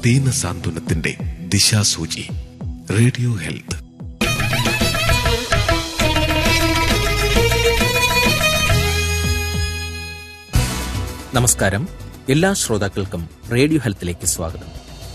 ദീന സാന്ത്വനത്തിന്റെ ദിശാസൂചി radio health നമസ്കാരം എല്ലാ ശ്രോതാക്കൾക്കും റേഡിയോ ഹെൽത്തിലേക്ക് സ്വാഗതം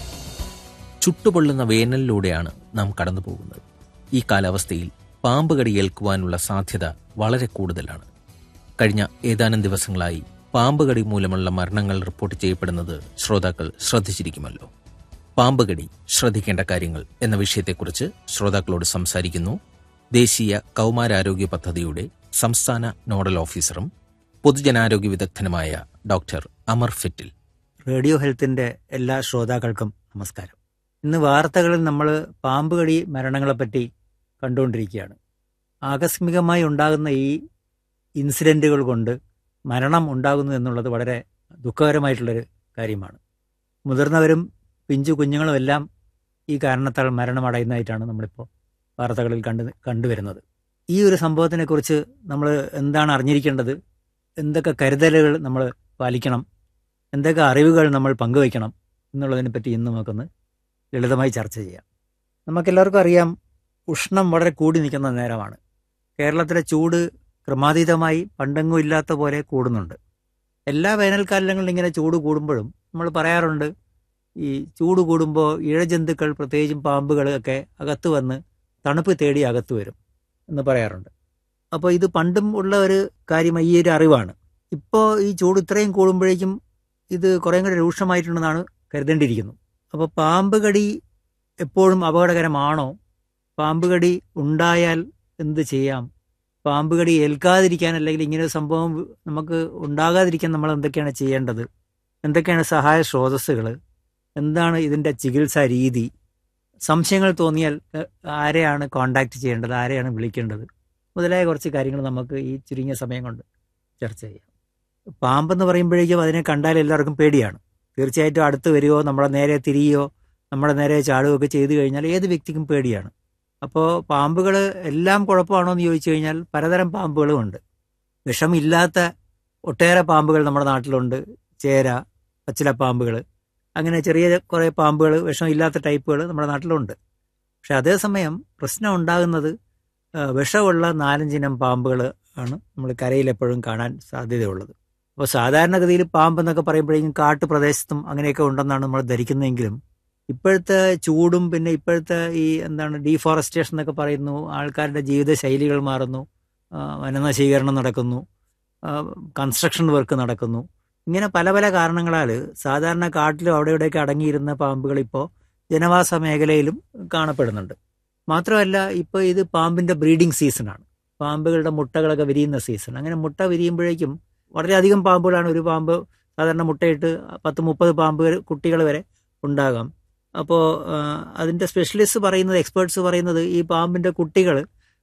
ചുട്ടുപൊള്ളുന്ന വേനലിലൂടെയാണ് നാം കടന്നു പോകുന്നത് ഈ കാലാവസ്ഥയിൽ പാമ്പ് കടി ഏൽക്കുവാനുള്ള സാധ്യത വളരെ കൂടുതലാണ് കഴിഞ്ഞ ഏതാനും ദിവസങ്ങളായി പാമ്പ് കടി മൂലമുള്ള മരണങ്ങൾ റിപ്പോർട്ട് ചെയ്യപ്പെടുന്നത് ശ്രോതാക്കൾ ശ്രദ്ധിച്ചിരിക്കുമല്ലോ പാമ്പ് കടി ശ്രദ്ധിക്കേണ്ട കാര്യങ്ങൾ എന്ന വിഷയത്തെക്കുറിച്ച് ശ്രോതാക്കളോട് സംസാരിക്കുന്നു ദേശീയ കൗമാരാരോഗ്യ പദ്ധതിയുടെ സംസ്ഥാന നോഡൽ ഓഫീസറും പൊതുജനാരോഗ്യ വിദഗ്ധനുമായ ഡോക്ടർ അമർ ഫിറ്റിൽ റേഡിയോ ഹെൽത്തിന്റെ എല്ലാ ശ്രോതാക്കൾക്കും നമസ്കാരം ഇന്ന് വാർത്തകളിൽ നമ്മൾ പാമ്പ് കടി മരണങ്ങളെപ്പറ്റി കണ്ടുകൊണ്ടിരിക്കുകയാണ് ആകസ്മികമായി ഉണ്ടാകുന്ന ഈ ഇൻസിഡൻറ്റുകൾ കൊണ്ട് മരണം ഉണ്ടാകുന്നു എന്നുള്ളത് വളരെ ദുഃഖകരമായിട്ടുള്ളൊരു കാര്യമാണ് മുതിർന്നവരും പിഞ്ചു കുഞ്ഞുങ്ങളും എല്ലാം ഈ കാരണത്താൽ മരണമടയുന്നതായിട്ടാണ് നമ്മളിപ്പോൾ വാർത്തകളിൽ കണ്ടു കണ്ടുവരുന്നത് ഈ ഒരു സംഭവത്തിനെക്കുറിച്ച് നമ്മൾ എന്താണ് അറിഞ്ഞിരിക്കേണ്ടത് എന്തൊക്കെ കരുതലുകൾ നമ്മൾ പാലിക്കണം എന്തൊക്കെ അറിവുകൾ നമ്മൾ പങ്കുവയ്ക്കണം എന്നുള്ളതിനെ പറ്റി ഇന്ന് നമുക്കൊന്ന് ലളിതമായി ചർച്ച ചെയ്യാം നമുക്കെല്ലാവർക്കും അറിയാം ഉഷ്ണം വളരെ കൂടി നിൽക്കുന്ന നേരമാണ് കേരളത്തിലെ ചൂട് ക്രമാതീതമായി പണ്ടെങ്ങും ഇല്ലാത്ത പോലെ കൂടുന്നുണ്ട് എല്ലാ വേനൽക്കാലങ്ങളിലും ഇങ്ങനെ ചൂട് കൂടുമ്പോഴും നമ്മൾ പറയാറുണ്ട് ഈ ചൂട് കൂടുമ്പോൾ ഇഴജന്തുക്കൾ പ്രത്യേകിച്ചും പാമ്പുകൾ ഒക്കെ അകത്ത് വന്ന് തണുപ്പ് തേടി അകത്ത് വരും എന്ന് പറയാറുണ്ട് അപ്പോൾ ഇത് പണ്ടും ഉള്ള ഒരു കാര്യമായി ഈ ഒരു അറിവാണ് ഇപ്പോൾ ഈ ചൂട് ഇത്രയും കൂടുമ്പോഴേക്കും ഇത് കുറേ കൂടെ രൂക്ഷമായിട്ടുണ്ടെന്നാണ് കരുതേണ്ടിയിരിക്കുന്നു അപ്പോൾ പാമ്പ് കടി എപ്പോഴും അപകടകരമാണോ പാമ്പ് കടി ഉണ്ടായാൽ എന്ത് ചെയ്യാം പാമ്പ് കടി ഏൽക്കാതിരിക്കാൻ അല്ലെങ്കിൽ ഇങ്ങനെ ഒരു സംഭവം നമുക്ക് ഉണ്ടാകാതിരിക്കാൻ നമ്മൾ എന്തൊക്കെയാണ് ചെയ്യേണ്ടത് എന്തൊക്കെയാണ് സഹായ സ്രോതസ്സുകൾ എന്താണ് ഇതിൻ്റെ ചികിത്സാ രീതി സംശയങ്ങൾ തോന്നിയാൽ എ- ആരെയാണ് കോണ്ടാക്ട് ചെയ്യേണ്ടത് ആരെയാണ് വിളിക്കേണ്ടത് മുതലായ കുറച്ച് കാര്യങ്ങൾ നമുക്ക് ഈ ചുരുങ്ങിയ സമയം കൊണ്ട് ചർച്ച ചെയ്യാം പാമ്പെന്ന് പറയുമ്പോഴേക്കും അതിനെ കണ്ടാൽ എല്ലാവർക്കും പേടിയാണ് തീർച്ചയായിട്ടും അടുത്ത് വരികയോ നമ്മളെ നേരെ തിരിയോ നമ്മുടെ നേരെ ചാടുകയോ ഒക്കെ ചെയ്തു കഴിഞ്ഞാൽ ഏത് വ്യക്തിക്കും പേടിയാണ് അപ്പോൾ പാമ്പുകൾ എല്ലാം കുഴപ്പമാണോ എന്ന് ചോദിച്ചു കഴിഞ്ഞാൽ പലതരം പാമ്പുകളും ഉണ്ട് വിഷമില്ലാത്ത ഒട്ടേറെ പാമ്പുകൾ നമ്മുടെ നാട്ടിലുണ്ട് ചേര പച്ചിലപ്പാമ്പുകൾ അങ്ങനെ ചെറിയ കുറേ പാമ്പുകൾ വിഷമില്ലാത്ത ടൈപ്പുകൾ നമ്മുടെ നാട്ടിലുണ്ട് പക്ഷെ അതേസമയം പ്രശ്നം ഉണ്ടാകുന്നത് ആ, വിഷമുള്ള നാലഞ്ചിനം പാമ്പുകൾ ആണ് നമ്മൾ കരയിൽ എപ്പോഴും കാണാൻ സാധ്യതയുള്ളത് അപ്പോൾ സാധാരണഗതിയിൽ പാമ്പ് എന്നൊക്കെ പറയുമ്പോഴേക്കും കാട്ടുപ്രദേശത്തും അങ്ങനെയൊക്കെ ഉണ്ടെന്നാണ് നമ്മൾ ധരിക്കുന്നതെങ്കിലും ഇപ്പോഴത്തെ ചൂടും പിന്നെ ഇപ്പോഴത്തെ ഈ എന്താണ് ഡീഫോറസ്റ്റേഷൻ എന്നൊക്കെ പറയുന്നു ആൾക്കാരുടെ ജീവിത ശൈലികൾ മാറുന്നു ആ, വനനശീകരണം നടക്കുന്നു കൺസ്ട്രക്ഷൻ വർക്ക് നടക്കുന്നു ഇങ്ങനെ പല പല കാരണങ്ങളാൽ സാധാരണ കാട്ടിലും അവിടെ ഇവിടെയൊക്കെ അടങ്ങിയിരുന്ന പാമ്പുകൾ ഇപ്പോൾ ജനവാസ മേഖലയിലും കാണപ്പെടുന്നുണ്ട് മാത്രമല്ല ഇപ്പോൾ ഇത് പാമ്പിന്റെ ബ്രീഡിംഗ് സീസണാണ് പാമ്പുകളുടെ മുട്ടകളൊക്കെ വിരിയുന്ന സീസൺ അങ്ങനെ മുട്ട വിരിയുമ്പോഴേക്കും വളരെയധികം പാമ്പുകളാണ് ഒരു പാമ്പ് സാധാരണ മുട്ടയിട്ട് പത്ത് മുപ്പത് പാമ്പ് വരെ കുട്ടികൾ വരെ ഉണ്ടാകാം അപ്പോൾ അതിൻ്റെ സ്പെഷ്യലിസ്റ്റ് പറയുന്നത് എക്സ്പേർട്സ് പറയുന്നത് ഈ പാമ്പിൻ്റെ കുട്ടികൾ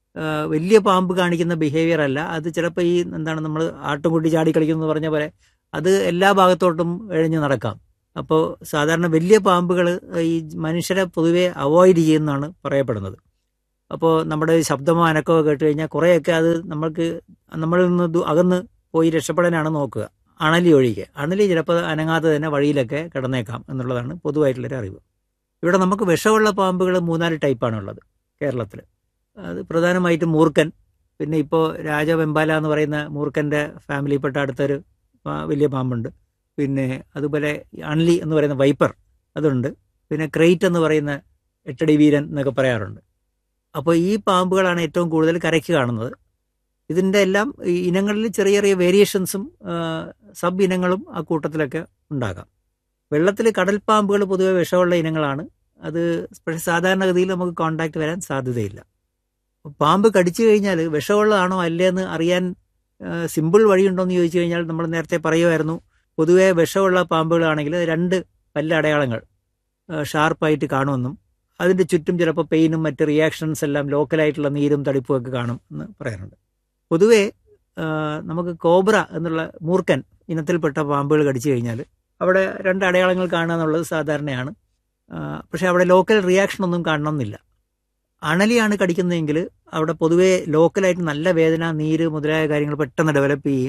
വലിയ പാമ്പ് കാണിക്കുന്ന ബിഹേവിയർ അല്ല അത് ചിലപ്പോൾ ഈ എന്താണ് നമ്മൾ ആട്ടുംകുട്ടി ചാടി കളിക്കുന്നു പറഞ്ഞ പോലെ അത് എല്ലാ ഭാഗത്തോട്ടും എഴഞ്ഞു നടക്കാം അപ്പോൾ സാധാരണ വലിയ പാമ്പുകൾ ഈ മനുഷ്യരെ പൊതുവെ അവോയ്ഡ് ചെയ്യുന്നതാണ് പറയപ്പെടുന്നത് അപ്പോൾ നമ്മുടെ ശബ്ദമോ അനക്കമോ കേട്ട് കഴിഞ്ഞാൽ കുറേയൊക്കെ അത് നമ്മൾക്ക് നമ്മളിൽ നിന്ന് ദൂ- അകന്ന് പോയി രക്ഷപ്പെടാനാണ് നോക്കുക അണലി ഒഴികെ അണലി ചിലപ്പോൾ അനങ്ങാതെ തന്നെ വഴിയിലൊക്കെ കിടന്നേക്കാം എന്നുള്ളതാണ് പൊതുവായിട്ടുള്ളൊരു അറിവ് ഇവിടെ നമുക്ക് വിഷമുള്ള പാമ്പുകൾ മൂന്നാല് ടൈപ്പാണ് ഉള്ളത് കേരളത്തിൽ അത് പ്രധാനമായിട്ടും മൂർക്കൻ പിന്നെ ഇപ്പോൾ രാജവെമ്പാല എന്ന് പറയുന്ന മൂർക്കൻ്റെ ഫാമിലിയിൽപ്പെട്ട അടുത്തൊരു പാ- വലിയ പാമ്പുണ്ട് പിന്നെ അതുപോലെ അൺലി എന്ന് പറയുന്ന വൈപ്പർ അതുണ്ട് പിന്നെ ക്രെയ്റ്റ് എന്ന് പറയുന്ന എട്ടടി വീരൻ എന്നൊക്കെ പറയാറുണ്ട് അപ്പോൾ ഈ പാമ്പുകളാണ് ഏറ്റവും കൂടുതൽ കരയ്ക്ക് കാണുന്നത് ഇതിൻ്റെ എല്ലാം ഈ ഇനങ്ങളിൽ ചെറിയ ചെറിയ വേരിയേഷൻസും സബ് ഇനങ്ങളും ആ കൂട്ടത്തിലൊക്കെ ഉണ്ടാകാം വെള്ളത്തിൽ കടൽ പാമ്പുകൾ പൊതുവെ വിഷമുള്ള ഇനങ്ങളാണ് അത് പക്ഷേ സാധാരണഗതിയിൽ നമുക്ക് കോണ്ടാക്ട് വരാൻ സാധ്യതയില്ല പാമ്പ് കടിച്ചു കഴിഞ്ഞാൽ വിഷമുള്ളതാണോ അല്ലേ എന്ന് അറിയാൻ സിമ്പിൾ വഴിയുണ്ടോ എന്ന് ചോദിച്ചു കഴിഞ്ഞാൽ നമ്മൾ നേരത്തെ പറയുമായിരുന്നു പൊതുവെ വിഷമുള്ള പാമ്പുകളാണെങ്കിൽ രണ്ട് പല്ല അടയാളങ്ങൾ ഷാർപ്പായിട്ട് കാണുമെന്നും അതിൻ്റെ ചുറ്റും ചിലപ്പോൾ പെയിനും മറ്റ് റിയാക്ഷൻസ് എല്ലാം ലോക്കലായിട്ടുള്ള നീരും തടിപ്പും ഒക്കെ കാണും എന്ന് പറയാറുണ്ട് പൊതുവെ ആ, നമുക്ക് കോബ്ര എന്നുള്ള മൂർക്കൻ ഇനത്തിൽപ്പെട്ട പാമ്പുകൾ കടിച്ചു കഴിഞ്ഞാൽ അവിടെ രണ്ട് അടയാളങ്ങൾ കാണുക എന്നുള്ളത് സാധാരണയാണ് ആ, പക്ഷേ അവിടെ ലോക്കൽ റിയാക്ഷൻ ഒന്നും കാണണമെന്നില്ല അണലിയാണ് കടിക്കുന്നതെങ്കിൽ അവിടെ പൊതുവേ ലോക്കലായിട്ട് നല്ല വേദന നീര് മുതലായ കാര്യങ്ങൾ പെട്ടെന്ന് ഡെവലപ്പ് ചെയ്യുകയും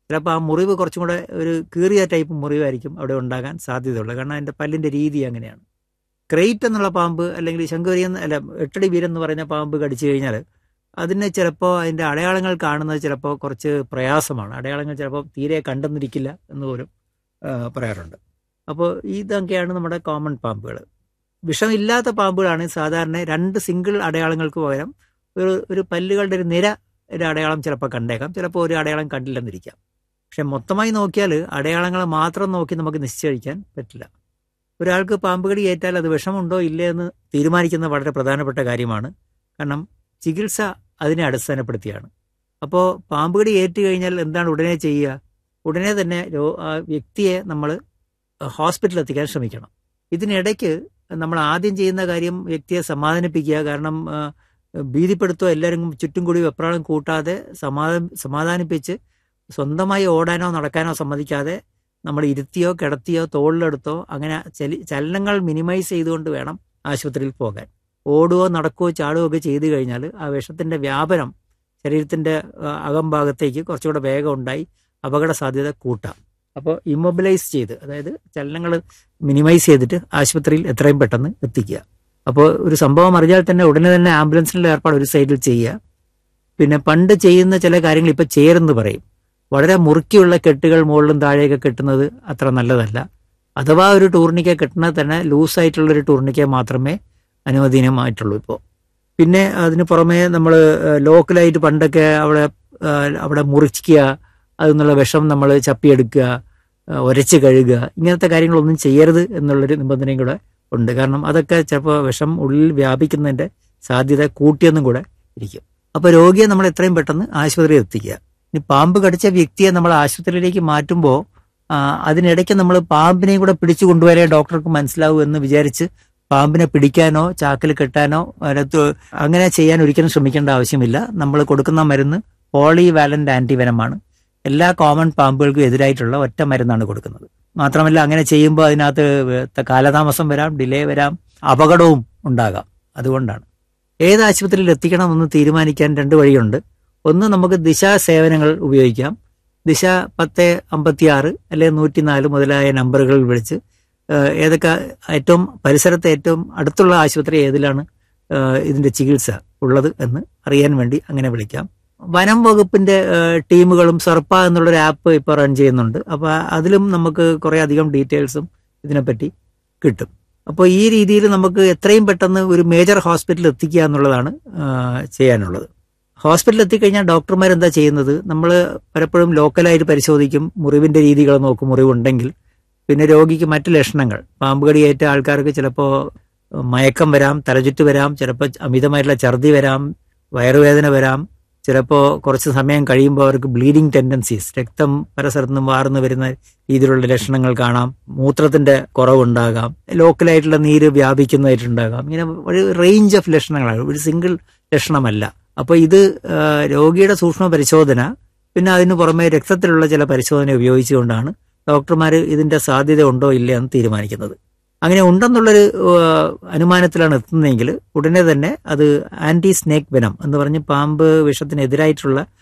ചിലപ്പോൾ ആ മുറിവ് കുറച്ചും കൂടെ ഒരു കീറിയ ടൈപ്പ് മുറിവായിരിക്കും അവിടെ ഉണ്ടാകാൻ സാധ്യതയുള്ളത് കാരണം അതിൻ്റെ പല്ലിൻ്റെ രീതി അങ്ങനെയാണ് ക്രൈറ്റ് എന്നുള്ള പാമ്പ് അല്ലെങ്കിൽ ശങ്കുവരി എന്ന അല്ല എട്ടടി വീരൻ എന്ന് പറയുന്ന പാമ്പ് കടിച്ചു കഴിഞ്ഞാൽ അതിന് ചിലപ്പോൾ അതിൻ്റെ അടയാളങ്ങൾ കാണുന്നത് ചിലപ്പോൾ കുറച്ച് പ്രയാസമാണ് അടയാളങ്ങൾ ചിലപ്പോൾ തീരെ കണ്ടെന്നിരിക്കില്ല എന്ന് പോലും ആ, പറയാറുണ്ട് അപ്പോൾ ഇതൊക്കെയാണ് നമ്മുടെ കോമൺ പാമ്പുകൾ വിഷമില്ലാത്ത പാമ്പുകളാണ് സാധാരണ രണ്ട് സിംഗിൾ അടയാളങ്ങൾക്ക് പകരം ഒരു ഒരു പല്ലുകളുടെ ഒരു നിര ഒരു അടയാളം ചിലപ്പോൾ കണ്ടേക്കാം ചിലപ്പോൾ ഒരു അടയാളം കണ്ടില്ലെന്നിരിക്കാം പക്ഷെ മൊത്തമായി നോക്കിയാൽ അടയാളങ്ങൾ മാത്രം നോക്കി നമുക്ക് നിശ്ചയിക്കാൻ പറ്റില്ല ഒരാൾക്ക് പാമ്പ് കടി ഏറ്റാൽ അത് വിഷമുണ്ടോ ഇല്ലേ എന്ന് തീരുമാനിക്കുന്നത് വളരെ പ്രധാനപ്പെട്ട കാര്യമാണ് കാരണം ചികിത്സ അതിനെ അടിസ്ഥാനപ്പെടുത്തിയാണ് അപ്പോൾ പാമ്പ് കടി ഏറ്റു കഴിഞ്ഞാൽ എന്താണ് ഉടനെ ചെയ്യുക ഉടനെ തന്നെ രോ- ആ വ്യക്തിയെ നമ്മൾ ഹോസ്പിറ്റലിൽ എത്തിക്കാൻ ശ്രമിക്കണം ഇതിനിടയ്ക്ക് നമ്മൾ ആദ്യം ചെയ്യുന്ന കാര്യം വ്യക്തിയെ സമാധാനിപ്പിക്കുക കാരണം ആ, ഭീതിപ്പെടുത്തോ എല്ലാവരും ചുറ്റും കൂടി വെപ്രാളം കൂട്ടാതെ സമാധാന സമാധാനിപ്പിച്ച് സ്വന്തമായി ഓടാനോ നടക്കാനോ സമ്മതിക്കാതെ നമ്മൾ ഇരുത്തിയോ കിടത്തിയോ തോളിലെടുത്തോ അങ്ങനെ ചലി ചലനങ്ങൾ മിനിമൈസ് ചെയ്തുകൊണ്ട് വേണം ആശുപത്രിയിൽ പോകാൻ ഓടുകയോ നടക്കുകയോ ചാടുകയോ ഒക്കെ ചെയ്തു കഴിഞ്ഞാൽ ആ വിഷത്തിന്റെ വ്യാപനം ശരീരത്തിന്റെ ആ, അകംഭാഗത്തേക്ക് കുറച്ചുകൂടെ വേഗം ഉണ്ടായി അപകട സാധ്യത കൂട്ടാം അപ്പോൾ ഇമ്മൊബിലൈസ് ചെയ്ത് അതായത് ചലനങ്ങൾ മിനിമൈസ് ചെയ്തിട്ട് ആശുപത്രിയിൽ എത്രയും പെട്ടെന്ന് എത്തിക്കുക അപ്പോൾ ഒരു സംഭവം അറിഞ്ഞാൽ തന്നെ ഉടനെ തന്നെ ആംബുലൻസിൻ്റെ ഏർപ്പാട് ഒരു സൈഡിൽ ചെയ്യുക പിന്നെ പണ്ട് ചെയ്യുന്ന ചില കാര്യങ്ങൾ ഇപ്പം ചേരെന്ന് പറയും വളരെ മുറുക്കിയുള്ള കെട്ടുകൾ മുകളിലും താഴെയൊക്കെ കെട്ടുന്നത് അത്ര നല്ലതല്ല അഥവാ ഒരു ടൂർണിക്ക കെട്ടുന്നത് തന്നെ ലൂസായിട്ടുള്ള ഒരു ടൂർണിക്ക മാത്രമേ അനുവദനീയമായിട്ടുള്ളൂ ഇപ്പോൾ പിന്നെ അതിന് പുറമെ നമ്മൾ ലോക്കലായിട്ട് പണ്ടൊക്കെ അവിടെ ആ, അവിടെ മുറിക്കുക അതിൽ നിന്നുള്ള വിഷം നമ്മൾ ചപ്പിയെടുക്കുക ആ, ഉരച്ച് കഴുകുക ഇങ്ങനത്തെ കാര്യങ്ങളൊന്നും ചെയ്യരുത് എന്നുള്ളൊരു നിബന്ധനയും കൂടെ ഉണ്ട് കാരണം അതൊക്കെ ചിലപ്പോൾ വിഷം ഉള്ളിൽ വ്യാപിക്കുന്നതിന്റെ സാധ്യത കൂട്ടിയെന്നും കൂടെ ഇരിക്കും അപ്പോൾ രോഗിയെ നമ്മൾ എത്രയും പെട്ടെന്ന് ആശുപത്രിയിൽ എത്തിക്കുക ഇനി പാമ്പ് കടിച്ച വ്യക്തിയെ നമ്മൾ ആശുപത്രിയിലേക്ക് മാറ്റുമ്പോൾ അതിനിടയ്ക്ക് നമ്മൾ പാമ്പിനെയും കൂടെ പിടിച്ചു കൊണ്ടുവരാൻ ഡോക്ടർക്ക് മനസ്സിലാവൂ എന്ന് വിചാരിച്ച് പാമ്പിനെ പിടിക്കാനോ ചാക്കിൽ കെട്ടാനോ അതിനകത്ത് അങ്ങനെ ചെയ്യാൻ ഒരിക്കലും ശ്രമിക്കേണ്ട ആവശ്യമില്ല നമ്മൾ കൊടുക്കുന്ന മരുന്ന് പോളി വാലന്റ് ആന്റിവനമാണ് എല്ലാ കോമൺ പാമ്പുകൾക്കും എതിരായിട്ടുള്ള ഒറ്റ മരുന്നാണ് കൊടുക്കുന്നത് മാത്രമല്ല അങ്ങനെ ചെയ്യുമ്പോൾ അതിനകത്ത് കാലതാമസം വരാം ഡിലേ വരാം അപകടവും ഉണ്ടാകാം അതുകൊണ്ടാണ് ഏത് ആശുപത്രിയിൽ എത്തിക്കണമെന്ന് തീരുമാനിക്കാൻ രണ്ട് വഴിയുണ്ട് ഒന്ന് നമുക്ക് ദിശ സേവനങ്ങൾ ഉപയോഗിക്കാം ദിശ പത്ത് അമ്പത്തി ആറ് അല്ലെങ്കിൽ നൂറ്റിനാല് മുതലായ നമ്പറുകളിൽ വിളിച്ച് ഏഹ്, ഏതൊക്കെ ഏറ്റവും പരിസരത്തെ ഏറ്റവും അടുത്തുള്ള ആശുപത്രി ഏതിലാണ് ഏഹ്, ഇതിന്റെ ചികിത്സ ഉള്ളത് എന്ന് അറിയാൻ വേണ്ടി അങ്ങനെ വിളിക്കാം വനം വകുപ്പിന്റെ ഏഹ്, ടീമുകളും സർപ്പ എന്നുള്ളൊരു ആപ്പ് ഇപ്പോൾ റൺ ചെയ്യുന്നുണ്ട് അപ്പോൾ അതിലും നമുക്ക് കുറേ അധികം ഡീറ്റെയിൽസും ഇതിനെപ്പറ്റി കിട്ടും അപ്പോൾ ഈ രീതിയിൽ നമുക്ക് എത്രയും പെട്ടെന്ന് ഒരു മേജർ ഹോസ്പിറ്റലിൽ എത്തിക്കുക എന്നുള്ളതാണ് ആ, ചെയ്യാനുള്ളത് ഹോസ്പിറ്റലിൽ എത്തിക്കഴിഞ്ഞാൽ ഡോക്ടർമാർ എന്താ ചെയ്യുന്നത് നമ്മൾ പലപ്പോഴും ലോക്കലായിട്ട് പരിശോധിക്കും മുറിവിന്റെ രീതികൾ നോക്കും മുറിവുണ്ടെങ്കിൽ പിന്നെ രോഗിക്ക് മറ്റ് ലക്ഷണങ്ങൾ പാമ്പ് കടിയേറ്റ ആൾക്കാർക്ക് ചിലപ്പോൾ മയക്കം വരാം തലചുറ്റ് വരാം ചിലപ്പോൾ അമിതമായിട്ടുള്ള ഛർദി വരാം വയറുവേദന വരാം ചിലപ്പോൾ കുറച്ച് സമയം കഴിയുമ്പോൾ അവർക്ക് ബ്ലീഡിങ് ടെൻഡൻസീസ് രക്തം പല സ്ഥലത്തുനിന്നും വാർന്നു വരുന്ന രീതിയിലുള്ള ലക്ഷണങ്ങൾ കാണാം മൂത്രത്തിന്റെ കുറവുണ്ടാകാം ലോക്കലായിട്ടുള്ള നീര് വ്യാപിക്കുന്നതായിട്ടുണ്ടാകാം ഇങ്ങനെ ഒരു റേഞ്ച് ഓഫ് ലക്ഷണങ്ങളാണ് ഒരു സിംഗിൾ ലക്ഷണമല്ല അപ്പോൾ ഇത് ആ, രോഗിയുടെ സൂക്ഷ്മ പരിശോധന പിന്നെ അതിന് പുറമെ രക്തത്തിലുള്ള ചില പരിശോധന ഉപയോഗിച്ചുകൊണ്ടാണ് ഡോക്ടർമാർ ഇതിന്റെ സാധ്യത ഉണ്ടോ ഇല്ല എന്ന് തീരുമാനിക്കുന്നത് അങ്ങനെ ഉണ്ടെന്നുള്ളൊരു ആ, അനുമാനത്തിലാണ് എത്തുന്നതെങ്കിൽ ഉടനെ തന്നെ അത് ആന്റി സ്നേക്ക് വെനം എന്ന് പറഞ്ഞ് പാമ്പ് വിഷത്തിനെതിരായിട്ടുള്ള